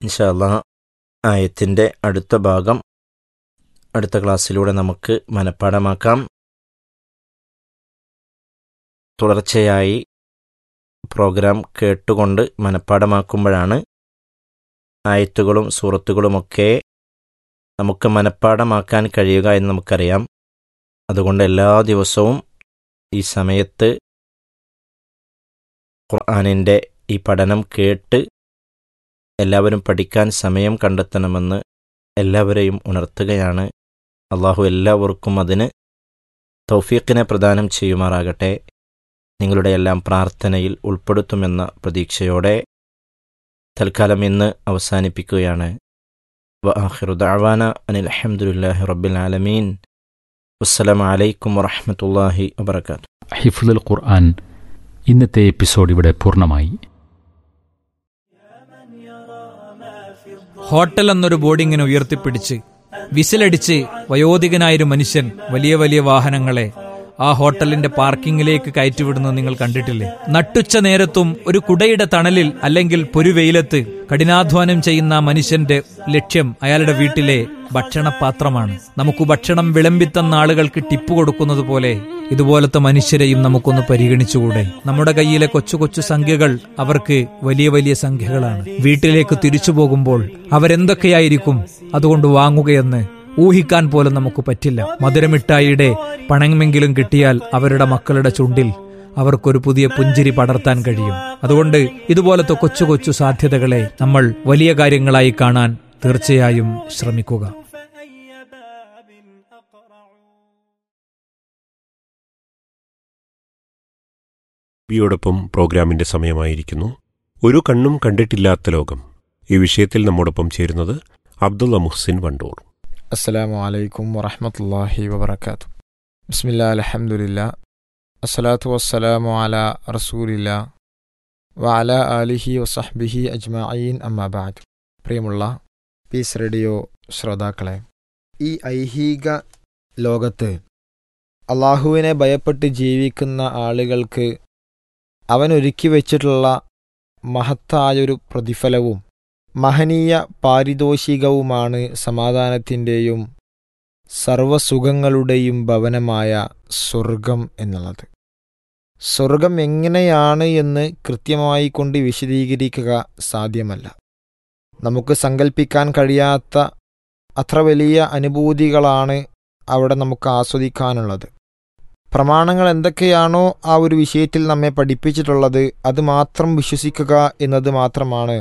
ഇൻഷാല്ലാ ആയത്തിൻ്റെ അടുത്ത ഭാഗം അടുത്ത ക്ലാസ്സിലൂടെ നമുക്ക് മനഃപ്പാടമാക്കാം തുടർച്ചയായി പ്രോഗ്രാം കേട്ടുകൊണ്ട് മനഃപ്പാടമാക്കുമ്പോഴാണ് ആയത്തുകളും സൂറത്തുകളുമൊക്കെ നമുക്ക് മനഃപ്പാടമാക്കാൻ കഴിയുക എന്ന് നമുക്കറിയാം അതുകൊണ്ട് എല്ലാ ദിവസവും ഈ സമയത്ത് ഖുർആാനിൻ്റെ ഈ പഠനം കേട്ട് എല്ലാവരും പഠിക്കാൻ സമയം കണ്ടെത്തണമെന്ന് എല്ലാവരെയും ഉണർത്തുകയാണ് അള്ളാഹു എല്ലാവർക്കും അതിന് തൗഫീഖിനെ പ്രദാനം ചെയ്യുമാറാകട്ടെ നിങ്ങളുടെ എല്ലാം പ്രാർത്ഥനയിൽ ഉൾപ്പെടുത്തുമെന്ന പ്രതീക്ഷയോടെ തൽക്കാലം ഇന്ന് അവസാനിപ്പിക്കുകയാണ് വആഖിറു ദഅവാന അനിൽ അൽഹംദുലില്ലാഹി റബ്ബിൽ ആലമീൻ വസ്സലാമു അലൈക്കും വറഹ്മത്തുള്ളാഹി വബറകാതുഹു ഹിഫുൽ ഖുർആൻ ഇന്നത്തെ എപ്പിസോഡ് ഇവിടെ പൂർണ്ണമായി ഹോട്ടൽ എന്നൊരു ബോർഡിങ്ങിനെ ഉയർത്തിപ്പിടിച്ച് വിസിലടിച്ച് വയോധികനായൊരു മനുഷ്യൻ വലിയ വലിയ വാഹനങ്ങളെ ആ ഹോട്ടലിന്റെ പാർക്കിങ്ങിലേക്ക് കയറ്റിവിടുന്നത് നിങ്ങൾ കണ്ടിട്ടില്ലേ നട്ടുച്ച നേരത്തും ഒരു കുടയുടെ തണലിൽ അല്ലെങ്കിൽ പൊരുവെയിലത്ത് കഠിനാധ്വാനം ചെയ്യുന്ന ആ മനുഷ്യന്റെ ലക്ഷ്യം അയാളുടെ വീട്ടിലെ ഭക്ഷണപാത്രമാണ് നമുക്ക് ഭക്ഷണം വിളമ്പിത്തന്ന ആളുകൾക്ക് ടിപ്പ് കൊടുക്കുന്നത് പോലെ ഇതുപോലത്തെ മനുഷ്യരെയും നമുക്കൊന്ന് പരിഗണിച്ചുകൂടെ നമ്മുടെ കയ്യിലെ കൊച്ചു കൊച്ചു സംഖ്യകൾ അവർക്ക് വലിയ വലിയ സംഖ്യകളാണ് വീട്ടിലേക്ക് തിരിച്ചു പോകുമ്പോൾ അവരെന്തൊക്കെയായിരിക്കും അതുകൊണ്ട് വാങ്ങുകയെന്ന് ഊഹിക്കാൻ പോലും നമുക്ക് പറ്റില്ല മധുരമിഠായിയുടെ പണമെങ്കിലും കിട്ടിയാൽ അവരുടെ മക്കളുടെ ചുണ്ടിൽ അവർക്കൊരു പുതിയ പുഞ്ചിരി പടർത്താൻ കഴിയും അതുകൊണ്ട് ഇതുപോലത്തെ കൊച്ചു കൊച്ചു സാധ്യതകളെ നമ്മൾ വലിയ കാര്യങ്ങളായി കാണാൻ തീർച്ചയായും ശ്രമിക്കുക ബിയോടൊപ്പം പ്രോഗ്രാമിന്റെ സമയമായിരിക്കുന്നു ഒരു കണ്ണും കണ്ടിട്ടില്ലാത്ത ലോകം ഈ വിഷയത്തിൽ നമ്മോടൊപ്പം ചേരുന്നത് അബ്ദുള്ള മുഹ്സിൻ വണ്ടൂർ അസ്സലാമു അലൈക്കും വറഹമത്തല്ലാഹി വബർക്കാത്തു ബിസ്മില്ലാ അലഹമുല്ല അസ്സലാത്തു വസ്സലാമു അല റസൂലില്ല വഅല ആലിഹി വസഹ്ബിഹി അജ്മഈൻ അമ്മാബാദ് പ്രിയമുള്ള പീസ് റേഡിയോ ശ്രോതാക്കളെ ഈ ഐഹിക ലോകത്ത് അള്ളാഹുവിനെ ഭയപ്പെട്ട് ജീവിക്കുന്ന ആളുകൾക്ക് അവൻ ഒരുക്കി വച്ചിട്ടുള്ള മഹത്തായൊരു പ്രതിഫലവും മഹനീയ പാരിതോഷികവുമാണ് സമാധാനത്തിൻ്റെയും സർവസുഖങ്ങളുടെയും ഭവനമായ സ്വർഗം എന്നുള്ളത് സ്വർഗം എങ്ങനെയാണ് എന്ന് കൃത്യമായി കൊണ്ട് വിശദീകരിക്കുക സാധ്യമല്ല നമുക്ക് സങ്കല്പിക്കാൻ കഴിയാത്ത അത്ര വലിയ അനുഭൂതികളാണ് അവിടെ നമുക്ക് ആസ്വദിക്കാനുള്ളത് പ്രമാണങ്ങൾ എന്തൊക്കെയാണോ ആ ഒരു വിഷയത്തിൽ നമ്മെ പഠിപ്പിച്ചിട്ടുള്ളത് അത് മാത്രം വിശ്വസിക്കുക എന്നത് മാത്രമാണ്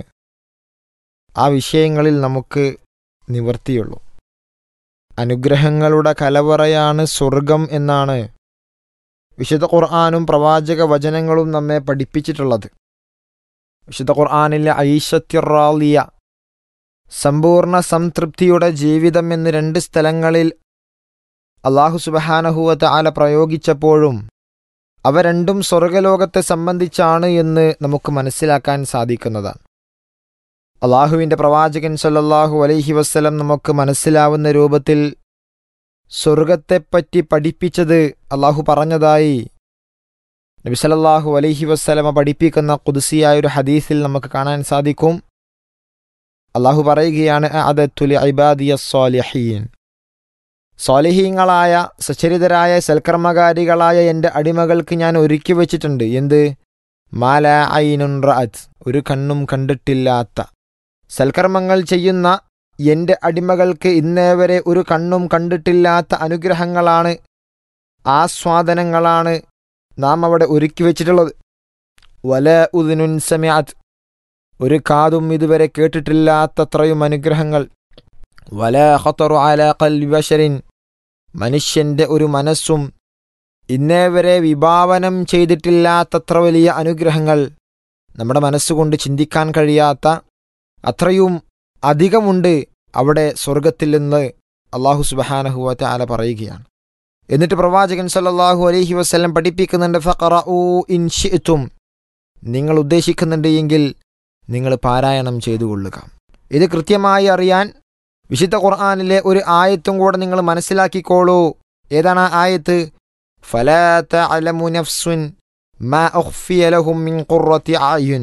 ആ വിഷയങ്ങളിൽ നമുക്ക് നിവർത്തിയുള്ളൂ അനുഗ്രഹങ്ങളുടെ കലവറയാണ് സ്വർഗം എന്നാണ് വിശുദ്ധ ഖുർആാനും പ്രവാചക വചനങ്ങളും നമ്മെ പഠിപ്പിച്ചിട്ടുള്ളത് വിശുദ്ധ ഖുർആാനിലെ ഐഷത്യറാലിയ സമ്പൂർണ്ണ സംതൃപ്തിയുടെ ജീവിതം എന്ന് രണ്ട് സ്ഥലങ്ങളിൽ അള്ളാഹു സുബഹാനഹുവത്ത് ആല പ്രയോഗിച്ചപ്പോഴും അവ രണ്ടും സ്വർഗലോകത്തെ സംബന്ധിച്ചാണ് എന്ന് നമുക്ക് മനസ്സിലാക്കാൻ സാധിക്കുന്നതാണ് അള്ളാഹുവിൻ്റെ പ്രവാചകൻ സല്ലല്ലാഹു അലൈഹി വസ്ലം നമുക്ക് മനസ്സിലാവുന്ന രൂപത്തിൽ സ്വർഗത്തെപ്പറ്റി പഠിപ്പിച്ചത് അള്ളാഹു പറഞ്ഞതായി നബി സല്ലല്ലാഹു അലൈഹി വസ്ലമ പഠിപ്പിക്കുന്ന കുതിസിയായ ഒരു ഹദീസിൽ നമുക്ക് കാണാൻ സാധിക്കും അള്ളാഹു പറയുകയാണ് അദത്തുലി ഇബാദിയ സ്വാലിഹീൻ സ്വാലിഹീങ്ങളായ സച്ചരിതരായ സൽക്കർമ്മകാരികളായ എൻ്റെ അടിമകൾക്ക് ഞാൻ ഒരുക്കി വച്ചിട്ടുണ്ട് എന്ത് മാല ഐനുൻ റഅത്ത് ഒരു കണ്ണും കണ്ടിട്ടില്ലാത്ത സൽക്കർമ്മങ്ങൾ ചെയ്യുന്ന എൻ്റെ അടിമകൾക്ക് ഇന്നേവരെ ഒരു കണ്ണും കണ്ടിട്ടില്ലാത്ത അനുഗ്രഹങ്ങളാണ് ആസ്വാദനങ്ങളാണ് നാം അവിടെ ഒരുക്കി വച്ചിട്ടുള്ളത് വല ഉദിനുൻ സമയാത്ത് ഒരു കാതും ഇതുവരെ കേട്ടിട്ടില്ലാത്തത്രയും അനുഗ്രഹങ്ങൾ വല ഖത്തറു അല ഖൽബി ബശരിൻ മനുഷ്യൻ്റെ ഒരു മനസ്സും ഇന്നേവരെ വിഭാവനം ചെയ്തിട്ടില്ലാത്തത്ര വലിയ അനുഗ്രഹങ്ങൾ നമ്മുടെ മനസ്സുകൊണ്ട് ചിന്തിക്കാൻ കഴിയാത്ത അത്രയും അധികമുണ്ട് അവിടെ സ്വർഗത്തിൽ നിന്ന് അള്ളാഹു സുബഹാനഹുവറ്റ ആല പറയുകയാണ് എന്നിട്ട് പ്രവാചകൻ സല്ലല്ലാഹു അലൈഹി വസ്ലം പഠിപ്പിക്കുന്നുണ്ട് ഫഖറഊ ഇൻ ഷിഅ്തും നിങ്ങൾ ഉദ്ദേശിക്കുന്നുണ്ട് എങ്കിൽ നിങ്ങൾ പാരായണം ചെയ്തു കൊള്ളുക ഇത് കൃത്യമായി അറിയാൻ വിശുദ്ധ ഖുർആാനിലെ ഒരു ആയത്തും കൂടെ നിങ്ങൾ മനസ്സിലാക്കിക്കോളൂ ഏതാണ് ആ ആയത്ത് ഫലാ തഅലമു നഫ്സുൻ മാ ഉഖ്ഫിയ ലഹും മിൻ ഖുർറത്തി അയുൻ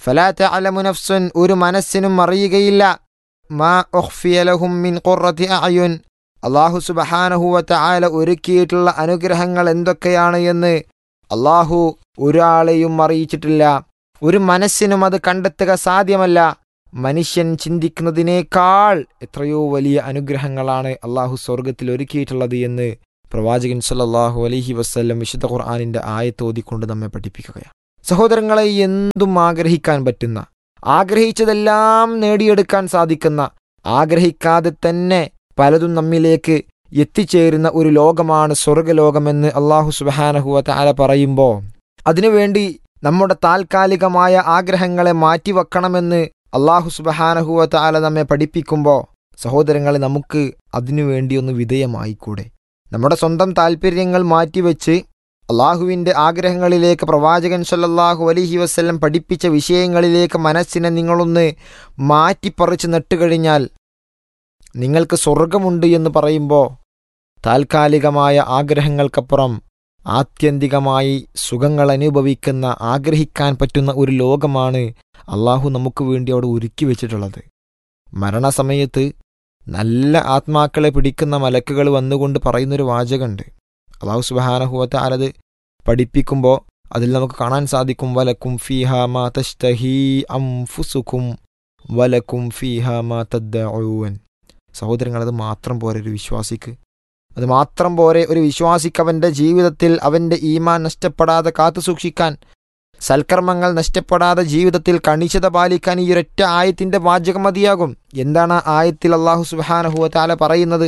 ഫലാ തഅലമു നഫ്സുൻ ഒരു മനസ്സിനും അറിയുകയില്ല മാ ഉഖ്ഫിയ ലഹും മിൻ ഖുർറത്തി അഅയുൻ അള്ളാഹു സുബ്ഹാനഹു വ തആല ഒരുക്കിയിട്ടുള്ള അനുഗ്രഹങ്ങൾ എന്തൊക്കെയാണ് എന്ന് അള്ളാഹു ഒരാളെയും അറിയിച്ചിട്ടില്ല ഒരു മനസ്സിനും അത് കണ്ടെത്തുക സാധ്യമല്ല മനുഷ്യൻ ചിന്തിക്കുന്നതിനേക്കാൾ എത്രയോ വലിയ അനുഗ്രഹങ്ങളാണ് അള്ളാഹു സ്വർഗത്തിൽ ഒരുക്കിയിട്ടുള്ളത് എന്ന് പ്രവാചകൻ സല്ലല്ലാഹു അലൈഹി വസ്ല്ലം വിശുദ്ധ ഖുർആാനിന്റെ ആയത്തോതിക്കൊണ്ട് നമ്മെ പഠിപ്പിക്കുകയാണ് സഹോദരങ്ങളെ എന്തും ആഗ്രഹിക്കാൻ പറ്റുന്ന ആഗ്രഹിച്ചതെല്ലാം നേടിയെടുക്കാൻ സാധിക്കുന്ന ആഗ്രഹിക്കാതെ തന്നെ പലതും നമ്മിലേക്ക് എത്തിച്ചേരുന്ന ഒരു ലോകമാണ് സ്വർഗലോകമെന്ന് അള്ളാഹു സുബാനഹുവ താല പറയുമ്പോൾ അതിനുവേണ്ടി നമ്മുടെ താൽക്കാലികമായ ആഗ്രഹങ്ങളെ മാറ്റിവെക്കണമെന്ന് അള്ളാഹു സുബഹാനഹുവ താല നമ്മെ പഠിപ്പിക്കുമ്പോൾ സഹോദരങ്ങളെ നമുക്ക് അതിനുവേണ്ടി ഒന്ന് വിധേയമായിക്കൂടെ നമ്മുടെ സ്വന്തം താല്പര്യങ്ങൾ മാറ്റിവെച്ച് അള്ളാഹുവിൻ്റെ ആഗ്രഹങ്ങളിലേക്ക് പ്രവാചകൻ സല്ലല്ലാഹു അലൈഹി വസ്ല്ലം പഠിപ്പിച്ച വിഷയങ്ങളിലേക്ക് മനസ്സിനെ നിങ്ങളൊന്ന് മാറ്റിപ്പറിച്ച് നട്ടുകഴിഞ്ഞാൽ നിങ്ങൾക്ക് സ്വർഗമുണ്ട് എന്ന് പറയുമ്പോൾ താൽക്കാലികമായ ആഗ്രഹങ്ങൾക്കപ്പുറം ആത്യന്തികമായി സുഖങ്ങൾ അനുഭവിക്കുന്ന ആഗ്രഹിക്കാൻ പറ്റുന്ന ഒരു ലോകമാണ് അള്ളാഹു നമുക്ക് വേണ്ടി അവിടെ ഒരുക്കി വെച്ചിട്ടുള്ളത് മരണസമയത്ത് നല്ല ആത്മാക്കളെ പിടിക്കുന്ന മലക്കുകൾ വന്നുകൊണ്ട് പറയുന്നൊരു വാചകമുണ്ട് അള്ളാഹു സുബാനഹുവത്തെ ആലത് പഠിപ്പിക്കുമ്പോൾ അതിൽ നമുക്ക് കാണാൻ സാധിക്കും വലക്കും ഫീഹ മാ തഷ്തഹീ അംഫുസുക്കും വലക്കും ഫീഹ മാ തദ്ദഊൻ സഹോദരങ്ങൾ അത് മാത്രം പോരെ ഒരു വിശ്വാസിക്ക് അത് മാത്രം പോരെ ഒരു വിശ്വാസിക്ക് അവൻ്റെ ജീവിതത്തിൽ അവൻ്റെ ഈമാൻ നഷ്ടപ്പെടാതെ കാത്തു സൂക്ഷിക്കാൻ സൽക്കർമ്മങ്ങൾ നഷ്ടപ്പെടാതെ ജീവിതത്തിൽ കണിശത പാലിക്കാൻ ഈ ഒരൊറ്റ ആയത്തിൻ്റെ വാചകം മതിയാകും എന്താണ് ആ ആയത്തിൽ അള്ളാഹു സുബാനഹുവ താല പറയുന്നത്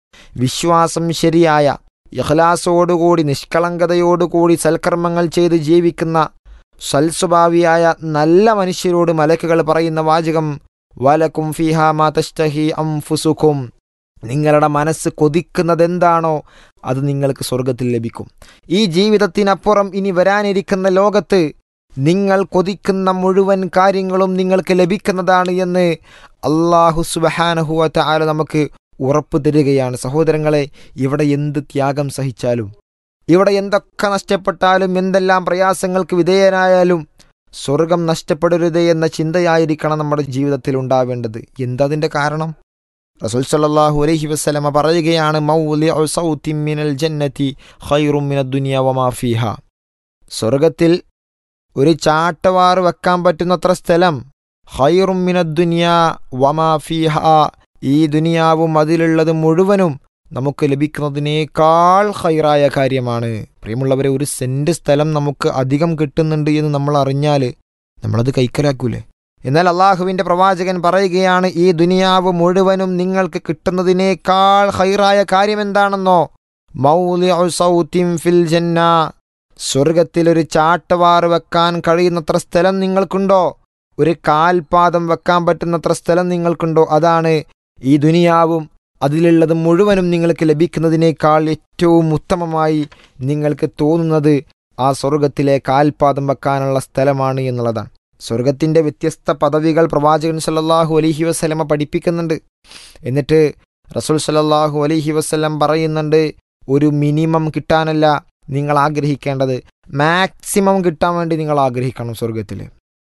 വിശ്വാസം ശരിയായ യഹ്ലാസോടുകൂടി നിഷ്കളങ്കതയോടുകൂടി സൽക്കർമ്മങ്ങൾ ചെയ്ത് ജീവിക്കുന്ന സൽസ്വഭാവിയായ നല്ല മനുഷ്യരോട് മലക്കുകൾ പറയുന്ന വാചകം വലക്കും ഫിഹ മാ തഷ്തഹി അംഫുസുക്കും നിങ്ങളുടെ മനസ്സ് കൊതിക്കുന്നതെന്താണോ അത് നിങ്ങൾക്ക് സ്വർഗത്തിൽ ലഭിക്കും ഈ ജീവിതത്തിനപ്പുറം ഇനി വരാനിരിക്കുന്ന ലോകത്ത് നിങ്ങൾ കൊതിക്കുന്ന മുഴുവൻ കാര്യങ്ങളും നിങ്ങൾക്ക് ലഭിക്കുന്നതാണ് എന്ന് അള്ളാഹു സുബഹാനഹുവത്ത ആല നമുക്ക് ഉറപ്പ് തരികയാണ് സഹോദരങ്ങളെ ഇവിടെ എന്ത് ത്യാഗം സഹിച്ചാലും ഇവിടെ എന്തൊക്കെ നഷ്ടപ്പെട്ടാലും എന്തെല്ലാം പ്രയാസങ്ങൾക്ക് വിധേയനായാലും സ്വർഗം നഷ്ടപ്പെടരുത് എന്ന ചിന്തയായിരിക്കണം നമ്മുടെ ജീവിതത്തിൽ ഉണ്ടാവേണ്ടത് എന്തതിൻ്റെ കാരണം റസൂൽ സല്ലല്ലാഹു അലൈഹി വസല്ലമ പറയുകയാണ് മൗലിഉ സൗത്തിൻ മിനൽ ജന്നതി ഖൈറും മിനദ് ദുനിയ വമാ ഫീഹ സ്വർഗത്തിൽ ഒരു ചാട്ടവാറ് വെക്കാൻ പറ്റുന്നത്ര സ്ഥലം ഖൈറും മിനദ് ദുനിയ വമാ ഫീഹ ഈ ദുനിയാവും അതിലുള്ളത് മുഴുവനും നമുക്ക് ലഭിക്കുന്നതിനേക്കാൾ ഹൈറായ കാര്യമാണ് പ്രിയമുള്ളവരെ ഒരു സെന്റ് സ്ഥലം നമുക്ക് അധികം കിട്ടുന്നുണ്ട് എന്ന് നമ്മൾ അറിഞ്ഞാൽ നമ്മളത് കൈക്കലാക്കൂലേ എന്നാൽ അള്ളാഹുവിൻ്റെ പ്രവാചകൻ പറയുകയാണ് ഈ ദുനിയാവ് മുഴുവനും നിങ്ങൾക്ക് കിട്ടുന്നതിനേക്കാൾ ഹൈറായ കാര്യം എന്താണെന്നോ മൗലിഉ സൗത്തിൻ ഫിൽ ജന്ന സ്വർഗത്തിൽ ഒരു ചാട്ടവാറ് വെക്കാൻ കഴിയുന്നത്ര സ്ഥലം നിങ്ങൾക്കുണ്ടോ ഒരു കാൽപാദം വെക്കാൻ പറ്റുന്നത്ര സ്ഥലം നിങ്ങൾക്കുണ്ടോ അതാണ് ഈ ദുനിയാവും അതിലുള്ളത് മുഴുവനും നിങ്ങൾക്ക് ലഭിക്കുന്നതിനേക്കാൾ ഏറ്റവും ഉത്തമമായി നിങ്ങൾക്ക് തോന്നുന്നത് ആ സ്വർഗത്തിലെ കാൽപാദം വെക്കാനുള്ള സ്ഥലമാണ് എന്നുള്ളതാണ് സ്വർഗത്തിൻ്റെ വ്യത്യസ്ത പദവികൾ പ്രവാചകൻ സല്ലല്ലാഹു അലൈഹി വസ്ലമ പഠിപ്പിക്കുന്നുണ്ട് എന്നിട്ട് റസൂൽ സല്ലല്ലാഹു അലൈഹി വസ്ലം പറയുന്നുണ്ട് ഒരു മിനിമം കിട്ടാനല്ല നിങ്ങൾ ആഗ്രഹിക്കേണ്ടത് മാക്സിമം കിട്ടാൻ വേണ്ടി നിങ്ങൾ ആഗ്രഹിക്കണം സ്വർഗത്തിൽ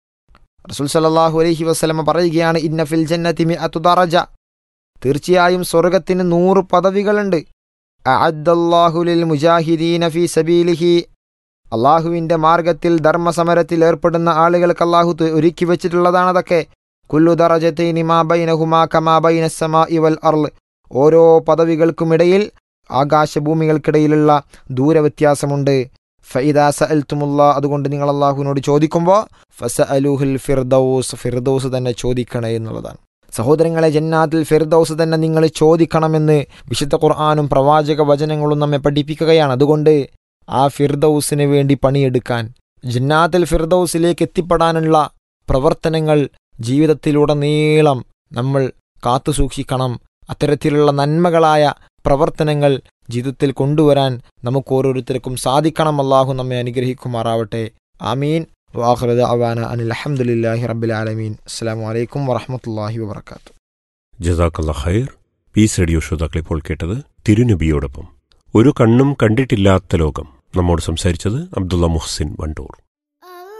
റസൂൽ സല്ലല്ലാഹു അലൈഹി വസ്ലമ പറയുകയാണ് ഇന്ന ഫിൽ ജന്നതി മിഅതു ദറജ തീർച്ചയായും സ്വർഗത്തിന് നൂറ് പദവികളുണ്ട് അഅദ്ദല്ലാഹുലിൽ മുജാഹിദീന ഫി സബീലിഹി അള്ളാഹുവിൻ്റെ മാർഗത്തിൽ ധർമ്മസമരത്തിൽ ഏർപ്പെടുന്ന ആളുകൾക്ക് അള്ളാഹു ഒരുക്കി വെച്ചിട്ടുള്ളതാണ് അതൊക്കെ കുല്ലു ദറജത്തൈനി മാ ബൈനഹുമാ കമാ ബൈന സമാ ഇവൽ അർള് ഓരോ പദവികൾക്കുമിടയിൽ ആകാശഭൂമികൾക്കിടയിലുള്ള ദൂരവ്യത്യാസമുണ്ട് ഫൈദാ സഅൽത്തുമുള്ള അതുകൊണ്ട് നിങ്ങൾ അള്ളാഹുവിനോട് ചോദിക്കുമ്പോൾ ഫസ അലുഹുൽ ഫിർദൌസ് ഫിർദൌസ് തന്നെ ചോദിക്കണേ എന്നുള്ളതാണ് സഹോദരങ്ങളെ ജന്നാത്തിൽ ഫിർദൌസ് തന്നെ നിങ്ങൾ ചോദിക്കണമെന്ന് വിശുദ്ധ ഖുർആാനും പ്രവാചക വചനങ്ങളും നമ്മെ പഠിപ്പിക്കുകയാണ് അതുകൊണ്ട് ആ ഫിർദൌസിന് വേണ്ടി പണിയെടുക്കാൻ ജന്നാത്തിൽ ഫിർദൌസിലേക്ക് എത്തിപ്പെടാനുള്ള പ്രവർത്തനങ്ങൾ ജീവിതത്തിലുടനീളം നമ്മൾ കാത്തു സൂക്ഷിക്കണം അത്തരത്തിലുള്ള നന്മകളായ പ്രവർത്തനങ്ങൾ ജീവിതത്തിൽ കൊണ്ടുവരാൻ നമുക്ക് ഓരോരുത്തർക്കും സാധിക്കണം അള്ളാഹു നമ്മെ അനുഗ്രഹിക്കുമാറാവട്ടെ ആമീൻ വാഹൃദ അവാന അനിൽ അഹമ്മദില്ലാഹി റബ്ബിൽ ആലമീൻ അസ്സാം വലൈക്കും വറഹമത്തല്ലാഹി വബർക്കാത്തു ജസാക്കല്ല ഖൈർ പീസ് റേഡിയോ ശ്രോതാക്കൾ ഇപ്പോൾ കേട്ടത് തിരുനബിയോടൊപ്പം ഒരു കണ്ണും കണ്ടിട്ടില്ലാത്ത ലോകം നമ്മോട് സംസാരിച്ചത് അബ്ദുള്ള മുഹ്സിൻ വണ്ടൂർ